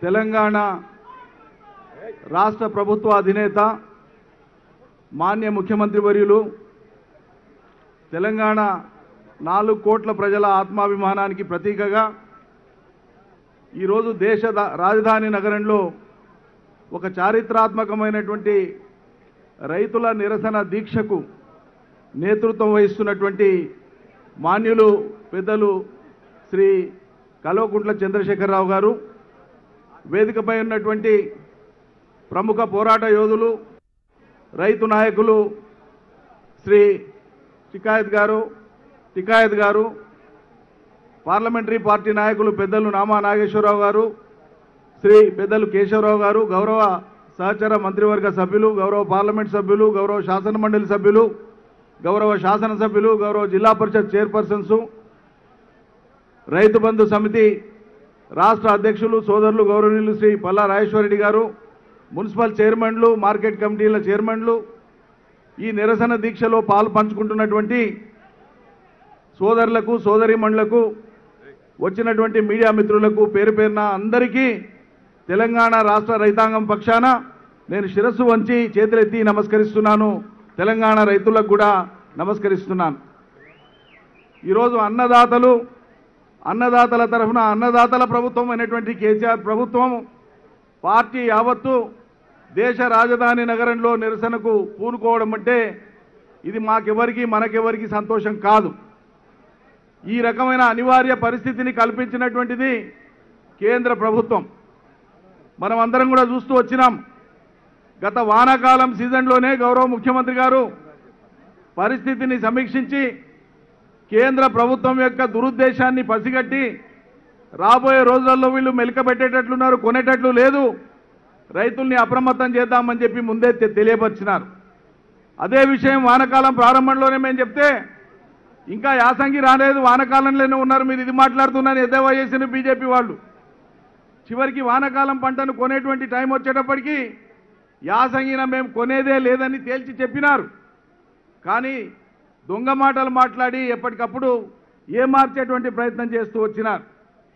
తెలంగాణ రాష్ట్ర ప్రభుత్వ అధినేత మాన్య ముఖ్యమంత్రి వర్యులు తెలంగాణ నాలుగు కోట్ల ప్రజల ఆత్మాభిమానానికి ప్రతీకగా ఈరోజు దేశ దా- రాజధాని నగరంలో ఒక చారిత్రాత్మకమైనటువంటి రైతుల నిరసన దీక్షకు నేతృత్వం వహిస్తున్నటువంటి మాన్యులు పెద్దలు శ్రీ కల్వకుంట్ల చంద్రశేఖరరావు గారు వేదికపై ఉన్నటువంటి ప్రముఖ పోరాట యోధులు రైతు నాయకులు శ్రీ టికాయత్ గారు టికాయత్ గారు పార్లమెంటరీ పార్టీ నాయకులు పెద్దలు నామా నాగేశ్వరరావు గారు శ్రీ పెద్దలు కేశవరావు గారు గౌరవ సహచర మంత్రివర్గ సభ్యులు గౌరవ పార్లమెంట్ సభ్యులు గౌరవ శాసన మండలి సభ్యులు గౌరవ శాసనసభ్యులు గౌరవ జిల్లా పరిషత్ చైర్పర్సన్స్ రైతు బంధు సమితి రాష్ట్ర అధ్యక్షులు సోదరులు గౌరవనీయులు శ్రీ పల్లా రాజేశ్వరరెడ్డి గారు మున్సిపల్ చైర్మన్లు మార్కెట్ కమిటీల చైర్మన్లు ఈ నిరసన దీక్షలో పాలు పంచుకుంటున్నటువంటి సోదరులకు సోదరిమణులకు వచ్చినటువంటి మీడియా మిత్రులకు పేరు పేరున అందరికీ తెలంగాణ రాష్ట్ర రైతాంగం పక్షాన నేను శిరస్సు వంచి చేతులెత్తి నమస్కరిస్తున్నాను తెలంగాణ రైతులకు కూడా నమస్కరిస్తున్నాను ఈరోజు అన్నదాతలు అన్నదాతల తరఫున అన్నదాతల ప్రభుత్వం అయినటువంటి కేసీఆర్ ప్రభుత్వం పార్టీ యావత్తు దేశ రాజధాని నగరంలో నిరసనకు పూనుకోవడం అంటే ఇది మాకెవరికి మనకెవరికి సంతోషం కాదు ఈ రకమైన అనివార్య పరిస్థితిని కల్పించినటువంటిది కేంద్ర ప్రభుత్వం మనం అందరం కూడా చూస్తూ వచ్చినాం గత వానాకాలం సీజన్లోనే గౌరవ ముఖ్యమంత్రి గారు పరిస్థితిని సమీక్షించి కేంద్ర ప్రభుత్వం యొక్క దురుద్దేశాన్ని పసిగట్టి రాబోయే రోజుల్లో వీళ్ళు మెలకబెట్టేటట్లున్నారు కొనేటట్లు లేదు రైతుల్ని అప్రమత్తం చేద్దామని చెప్పి ముందే తె- తెలియపరిచినారు అదే విషయం వానకాలం ప్రారంభంలోనే మేము చెప్తే ఇంకా యాసంగి రాలేదు వానకాలంలోనే ఉన్నారు మీరు ఇది మాట్లాడుతున్నారు ఎద్దేవా చేసిన బీజేపీ వాళ్ళు చివరికి వానకాలం పంటను కొనేటువంటి టైం వచ్చేటప్పటికి యాసంగిన మేము కొనేదే లేదని తేల్చి చెప్పినారు కానీ దొంగ మాటలు మాట్లాడి ఎప్పటికప్పుడు ఏ మార్చేటువంటి ప్రయత్నం చేస్తూ వచ్చినారు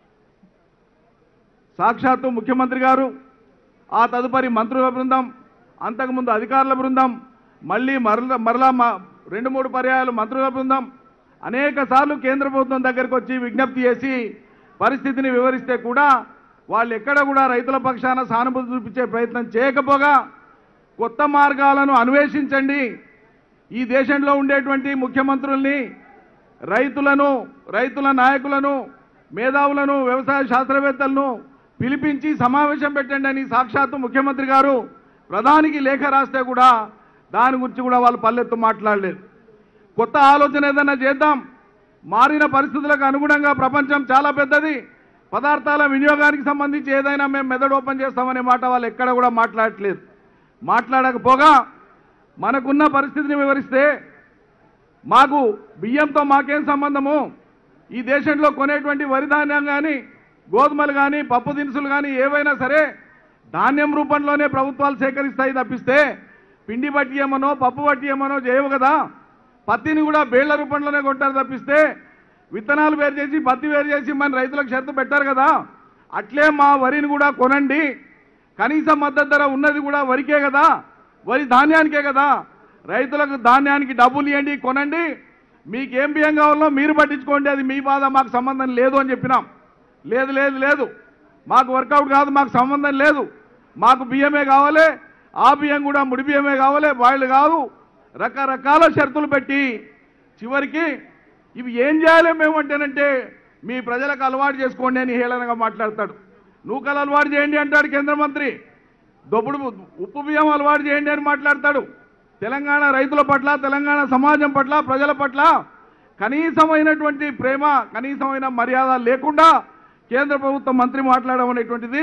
సాక్షాత్తు ముఖ్యమంత్రి గారు ఆ తదుపరి మంత్రుల బృందం అంతకుముందు అధికారుల బృందం మళ్ళీ మరల మరలా మా రెండు మూడు పర్యాయాలు మంత్రుల బృందం అనేక సార్లు కేంద్ర ప్రభుత్వం దగ్గరికి వచ్చి విజ్ఞప్తి చేసి పరిస్థితిని వివరిస్తే కూడా వాళ్ళు ఎక్కడ కూడా రైతుల పక్షాన సానుభూతి చూపించే ప్రయత్నం చేయకపోగా కొత్త మార్గాలను అన్వేషించండి ఈ దేశంలో ఉండేటువంటి ముఖ్యమంత్రుల్ని రైతులను రైతుల నాయకులను మేధావులను వ్యవసాయ శాస్త్రవేత్తలను పిలిపించి సమావేశం పెట్టండి అని సాక్షాత్తు ముఖ్యమంత్రి గారు ప్రధానికి లేఖ రాస్తే కూడా దాని గురించి కూడా వాళ్ళు పల్లెత్తు మాట్లాడలేదు కొత్త ఆలోచన ఏదైనా చేద్దాం మారిన పరిస్థితులకు అనుగుణంగా ప్రపంచం చాలా పెద్దది పదార్థాల వినియోగానికి సంబంధించి ఏదైనా మేము మెదడు ఓపెన్ చేస్తామనే మాట వాళ్ళు ఎక్కడ కూడా మాట్లాడట్లేదు మాట్లాడకపోగా మనకున్న పరిస్థితిని వివరిస్తే మాకు బియ్యంతో మాకేం సంబంధము ఈ దేశంలో కొనేటువంటి వరి ధాన్యం కానీ గోధుమలు కానీ పప్పు దినుసులు కానీ ఏవైనా సరే ధాన్యం రూపంలోనే ప్రభుత్వాలు సేకరిస్తాయి తప్పిస్తే పిండి బట్టి ఏమనో పప్పు బట్టి ఏమనో చేయవు కదా పత్తిని కూడా బేళ్ల రూపంలోనే కొంటారు తప్పిస్తే విత్తనాలు వేరు చేసి పత్తి వేరు చేసి మన రైతులకు షరతు పెట్టారు కదా అట్లే మా వరిని కూడా కొనండి కనీస మద్దతు ధర ఉన్నది కూడా వరికే కదా వరి ధాన్యానికే కదా రైతులకు ధాన్యానికి డబ్బులు ఇవ్వండి కొనండి మీకేం బియ్యం కావాలో మీరు పట్టించుకోండి అది మీ బాధ మాకు సంబంధం లేదు అని చెప్పినాం లేదు లేదు లేదు మాకు వర్కౌట్ కాదు మాకు సంబంధం లేదు మాకు బియ్యమే కావాలి ఆ బియ్యం కూడా ముడి బియ్యమే కావాలి బాయిల్ కాదు రకరకాల షరతులు పెట్టి చివరికి ఇవి ఏం చేయాలి మేము అంటేనంటే మీ ప్రజలకు అలవాటు చేసుకోండి అని హేళనగా మాట్లాడతాడు నూకలు అలవాటు చేయండి అంటాడు కేంద్ర మంత్రి దొప్పుడు ఉప్పు బియ్యం అలవాటు చేయండి అని మాట్లాడతాడు తెలంగాణ రైతుల పట్ల తెలంగాణ సమాజం పట్ల ప్రజల పట్ల కనీసమైనటువంటి ప్రేమ కనీసమైన మర్యాద లేకుండా కేంద్ర ప్రభుత్వం మంత్రి మాట్లాడడం అనేటువంటిది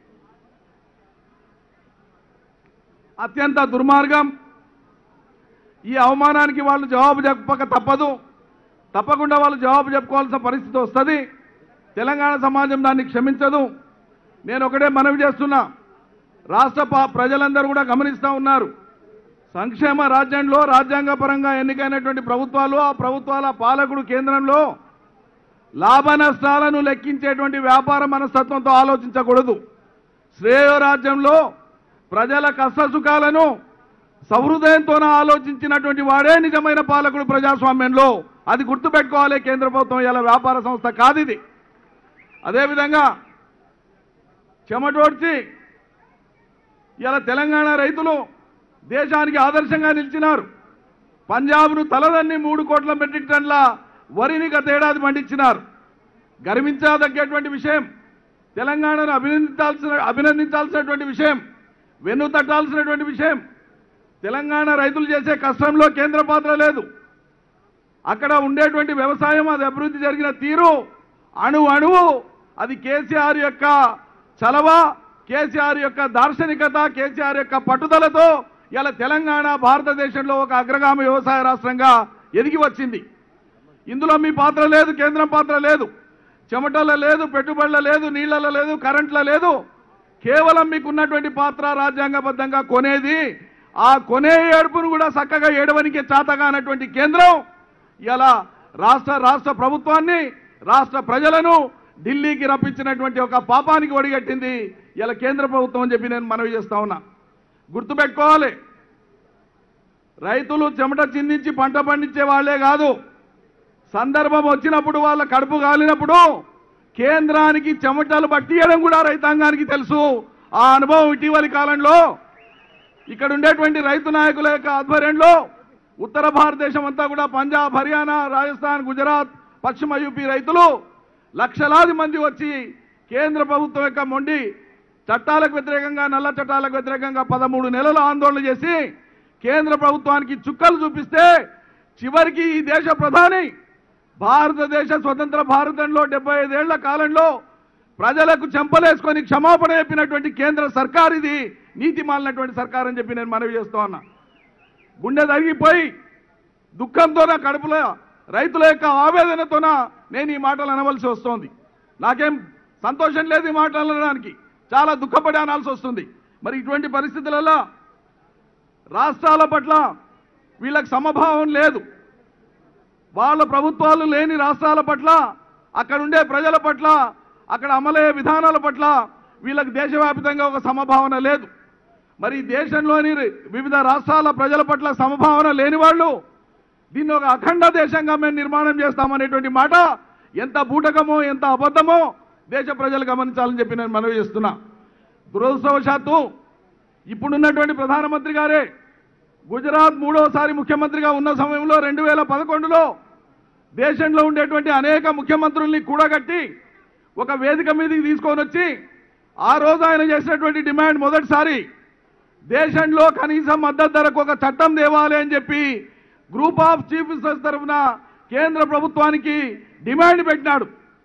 అత్యంత దుర్మార్గం ఈ అవమానానికి వాళ్ళు జవాబు చెప్పక తప్పదు తప్పకుండా వాళ్ళు జవాబు చెప్పుకోవాల్సిన పరిస్థితి వస్తుంది తెలంగాణ సమాజం దాన్ని క్షమించదు నేను ఒకటే మనవి చేస్తున్నా రాష్ట్ర ప- ప్రజలందరూ కూడా గమనిస్తూ ఉన్నారు సంక్షేమ రాజ్యంలో రాజ్యాంగపరంగా ఎన్నికైనటువంటి ప్రభుత్వాలు ఆ ప్రభుత్వాల పాలకుడు కేంద్రంలో లాభ నష్టాలను లెక్కించేటువంటి వ్యాపార మనస్తత్వంతో ఆలోచించకూడదు శ్రేయరాజ్యంలో ప్రజల కష్టసుఖాలను సహృదయంతోన ఆలోచించినటువంటి వాడే నిజమైన పాలకుడు ప్రజాస్వామ్యంలో అది గుర్తుపెట్టుకోవాలి కేంద్ర ప్రభుత్వం ఇలా వ్యాపార సంస్థ కాదు ఇది అదేవిధంగా చెమటోడ్చి ఇలా తెలంగాణ రైతులు దేశానికి ఆదర్శంగా నిలిచినారు పంజాబ్ను తలదన్ని మూడు కోట్ల మెట్రిక్ టన్ల వరిని గతేడాది పండించినారు గర్వించదగ్గటువంటి విషయం తెలంగాణను అభినందించాల్సిన అభినందించాల్సినటువంటి విషయం వెన్ను తట్టాల్సినటువంటి విషయం తెలంగాణ రైతులు చేసే కష్టంలో కేంద్ర పాత్ర లేదు అక్కడ ఉండేటువంటి వ్యవసాయం అది అభివృద్ధి జరిగిన తీరు అణు అణువు అది కేసీఆర్ యొక్క చలవ కేసీఆర్ యొక్క దార్శనికత కేసీఆర్ యొక్క పట్టుదలతో ఇలా తెలంగాణ భారతదేశంలో ఒక అగ్రగామి వ్యవసాయ రాష్ట్రంగా ఎదిగి వచ్చింది ఇందులో మీ పాత్ర లేదు కేంద్రం పాత్ర లేదు చెమటల లేదు పెట్టుబడుల లేదు నీళ్లలో లేదు కరెంట్ల లేదు కేవలం మీకున్నటువంటి పాత్ర రాజ్యాంగబద్ధంగా కొనేది ఆ కొనే ఏడుపును కూడా చక్కగా ఏడవనికి చాతగానటువంటి కేంద్రం ఇలా రాష్ట్ర రాష్ట్ర ప్రభుత్వాన్ని రాష్ట్ర ప్రజలను ఢిల్లీకి రప్పించినటువంటి ఒక పాపానికి ఒడిగట్టింది ఇలా కేంద్ర ప్రభుత్వం అని చెప్పి నేను మనవి చేస్తా ఉన్నా గుర్తుపెట్టుకోవాలి రైతులు చెమట చిందించి పంట పండించే వాళ్ళే కాదు సందర్భం వచ్చినప్పుడు వాళ్ళ కడుపు కాలినప్పుడు కేంద్రానికి చెమటలు పట్టియడం కూడా రైతాంగానికి తెలుసు ఆ అనుభవం ఇటీవలి కాలంలో ఇక్కడ ఉండేటువంటి రైతు నాయకుల యొక్క ఆధ్వర్యంలో ఉత్తర భారతదేశం అంతా కూడా పంజాబ్ హర్యానా రాజస్థాన్ గుజరాత్ పశ్చిమ యూపీ రైతులు లక్షలాది మంది వచ్చి కేంద్ర ప్రభుత్వం యొక్క మొండి చట్టాలకు వ్యతిరేకంగా నల్ల చట్టాలకు వ్యతిరేకంగా పదమూడు నెలలు ఆందోళన చేసి కేంద్ర ప్రభుత్వానికి చుక్కలు చూపిస్తే చివరికి ఈ దేశ ప్రధాని భారతదేశ స్వతంత్ర భారతంలో డెబ్బై ఐదేళ్ల కాలంలో ప్రజలకు చెంపలేసుకొని క్షమాపణ చెప్పినటువంటి కేంద్ర సర్కార్ ఇది నీతి మాలినటువంటి సర్కార్ అని చెప్పి నేను మనవి చేస్తా ఉన్నా గుండె తగిలిపోయి దుఃఖంతో నా కడుపులో రైతుల యొక్క ఆవేదనతోన నేను ఈ మాటలు అనవలసి వస్తోంది నాకేం సంతోషం లేదు ఈ మాటలు అనడానికి చాలా దుఃఖపడి అనాల్సి వస్తుంది మరి ఇటువంటి పరిస్థితులలో రాష్ట్రాల పట్ల వీళ్ళకి సమభావం లేదు వాళ్ళ ప్రభుత్వాలు లేని రాష్ట్రాల పట్ల అక్కడ ఉండే ప్రజల పట్ల అక్కడ అమలయ్యే విధానాల పట్ల వీళ్ళకి దేశవ్యాప్తంగా ఒక సమభావన లేదు మరి ఈ దేశంలోని వివిధ రాష్ట్రాల ప్రజల పట్ల సమభావన లేని వాళ్ళు దీన్ని ఒక అఖండ దేశంగా మేము నిర్మాణం చేస్తామనేటువంటి మాట ఎంత బూటకమో ఎంత అబద్ధమో దేశ ప్రజలు గమనించాలని చెప్పి నేను మనవి చేస్తున్నా దురదృష్టవశాత్తు ఇప్పుడున్నటువంటి ప్రధానమంత్రి గారే గుజరాత్ మూడోసారి ముఖ్యమంత్రిగా ఉన్న సమయంలో రెండు వేల పదకొండులో దేశంలో ఉండేటువంటి అనేక ముఖ్యమంత్రుల్ని కూడగట్టి ఒక వేదిక మీదకి తీసుకొని వచ్చి ఆ రోజు ఆయన చేసినటువంటి డిమాండ్ మొదటిసారి దేశంలో కనీసం మద్దతు ధరకు ఒక చట్టం తేవాలి అని చెప్పి గ్రూప్ ఆఫ్ చీఫ్ మినిస్టర్స్ తరఫున కేంద్ర ప్రభుత్వానికి డిమాండ్ పెట్టినాడు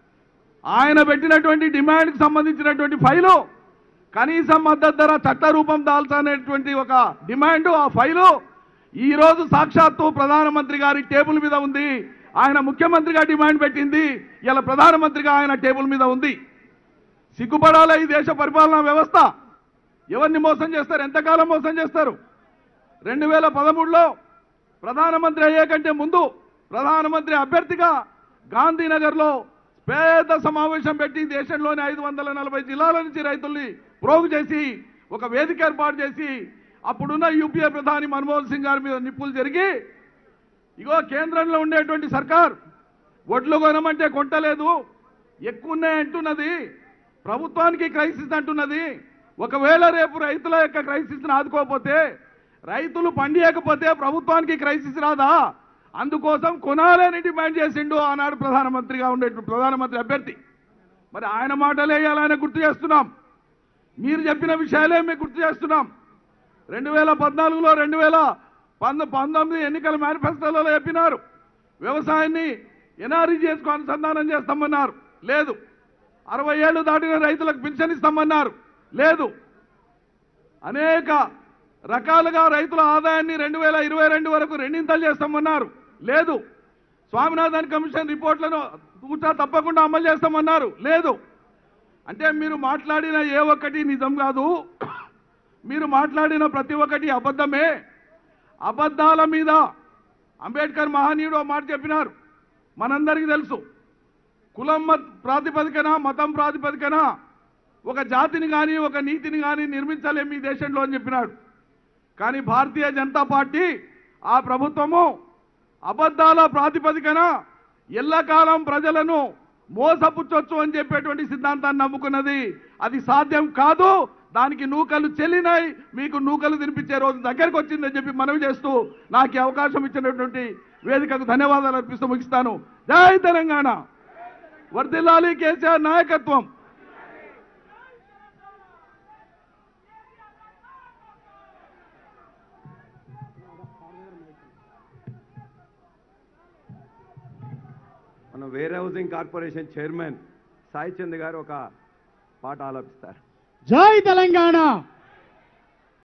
ఆయన పెట్టినటువంటి డిమాండ్కి సంబంధించినటువంటి ఫైలు కనీసం మద్దతు ధర చట్ట రూపం దాల్చనేటువంటి ఒక డిమాండ్ ఆ ఫైలు ఈ రోజు సాక్షాత్తు ప్రధానమంత్రి గారి టేబుల్ మీద ఉంది ఆయన ముఖ్యమంత్రిగా డిమాండ్ పెట్టింది ఇలా ప్రధానమంత్రిగా ఆయన టేబుల్ మీద ఉంది సిగ్గుపడాలి ఈ దేశ పరిపాలనా వ్యవస్థ ఎవరిని మోసం చేస్తారు ఎంతకాలం మోసం చేస్తారు రెండు వేల పదమూడులో ప్రధానమంత్రి అయ్యే కంటే ముందు ప్రధానమంత్రి అభ్యర్థిగా గాంధీనగర్లో పేద సమావేశం పెట్టి దేశంలోని ఐదు వందల నలభై జిల్లాల నుంచి రైతుల్ని ప్రోగు చేసి ఒక వేదిక ఏర్పాటు చేసి అప్పుడున్న యూపీఏ ప్రధాని మన్మోహన్ సింగ్ గారి మీద నిప్పులు జరిగి ఇగో కేంద్రంలో ఉండేటువంటి సర్కార్ ఒడ్లు కొనమంటే కొంటలేదు ఎక్కువ ఉన్నాయంటున్నది ప్రభుత్వానికి క్రైసిస్ అంటున్నది ఒకవేళ రేపు రైతుల యొక్క క్రైసిస్ని ఆదుకోకపోతే రైతులు పండియకపోతే ప్రభుత్వానికి క్రైసిస్ రాదా అందుకోసం కొనాలని డిమాండ్ చేసిండు ఆనాడు ప్రధానమంత్రిగా ఉండే ప్రధానమంత్రి అభ్యర్థి మరి ఆయన మాటలే వేయాలని గుర్తు చేస్తున్నాం మీరు చెప్పిన విషయాలే మేము గుర్తు చేస్తున్నాం రెండు వేల పద్నాలుగులో రెండు వేల పంద పంతొమ్మిది ఎన్నికల మేనిఫెస్టోలలో చెప్పినారు వ్యవసాయాన్ని ఎన్ఆర్ఈ చేసుకు అనుసంధానం చేస్తామన్నారు లేదు అరవై ఏళ్ళు దాటిన రైతులకు పింఛన్ ఇస్తామన్నారు లేదు అనేక రకాలుగా రైతుల ఆదాయాన్ని రెండు వేల ఇరవై రెండు వరకు రెండింతలు చేస్తామన్నారు లేదు స్వామినాథన్ కమిషన్ రిపోర్ట్లను తూచా తప్పకుండా అమలు చేస్తామన్నారు లేదు అంటే మీరు మాట్లాడిన ఏ ఒక్కటి నిజం కాదు మీరు మాట్లాడిన ప్రతి ఒక్కటి అబద్ధమే అబద్ధాల మీద అంబేద్కర్ మహనీయుడు ఓ మాట చెప్పినారు మనందరికీ తెలుసు కులం మత్ ప్రాతిపదికన మతం ప్రాతిపదికన ఒక జాతిని కానీ ఒక నీతిని కానీ నిర్మించలేం ఈ దేశంలో అని చెప్పినాడు కానీ భారతీయ జనతా పార్టీ ఆ ప్రభుత్వము అబద్ధాల ప్రాతిపదికన ఎల్లకాలం ప్రజలను మోసపుచ్చొచ్చు అని చెప్పేటువంటి సిద్ధాంతాన్ని నమ్ముకున్నది అది సాధ్యం కాదు దానికి నూకలు చెల్లినాయి మీకు నూకలు తినిపించే రోజు దగ్గరకు వచ్చిందని చెప్పి మనవి చేస్తూ నాకు ఈ అవకాశం ఇచ్చినటువంటి వేదికకు ధన్యవాదాలు అర్పిస్తూ ముగిస్తాను జై తెలంగాణ వర్దిల్లాలి కేసీఆర్ నాయకత్వం మన warehousing corporation chairman Sai Chand garu ఒక పాట ఆలపిస్తారు జై తెలంగాణ